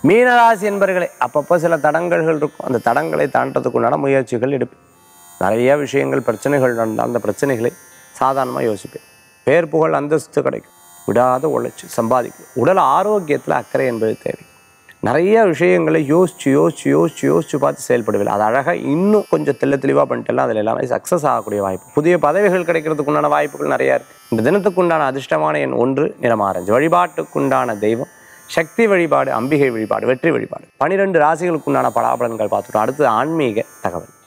மீனராசி என்பர்களே அப்பப்போ சில தடங்கல்கள் இருக்கும் அந்த தடங்களை தாண்டதுக்குண்டான முயற்சிகள் எடுப்பேன் நிறைய விஷயங்கள் பிரச்சனைகள் நடந்தால் அந்த பிரச்சனைகளை சாதாரணமாக யோசிப்பேன் பேர் புகழ் அந்தஸ்து கிடைக்கும் விடாத உழைச்சி சம்பாதிக்கும் உடல் ஆரோக்கியத்தில் அக்கறை என்பது தேவை நிறைய விஷயங்களை யோசிச்சு யோசிச்சு யோசிச்சு யோசிச்சு பார்த்து செயல்படுவேன் அது அழகாக இன்னும் கொஞ்சம் தெள்ள தெளிவாக பண்ணிட்டெல்லாம் அதில் எல்லாமே சக்ஸஸ் ஆகக்கூடிய வாய்ப்பு புதிய பதவிகள் கிடைக்கிறதுக்குண்டான வாய்ப்புகள் நிறையா இருக்குது இந்த தினத்துக்குண்டான அதிர்ஷ்டமான எண் ஒன்று நிறம் ஆரஞ்சு வழிபாட்டுக்குண்டான தெய்வம் சக்தி வழிபாடு அம்பிகை வழிபாடு வெற்றி வழிபாடு பனிரெண்டு ராசிகளுக்குண்டான பலாபலன்கள் பார்த்துட்டோம் அடுத்து ஆன்மீக தகவல்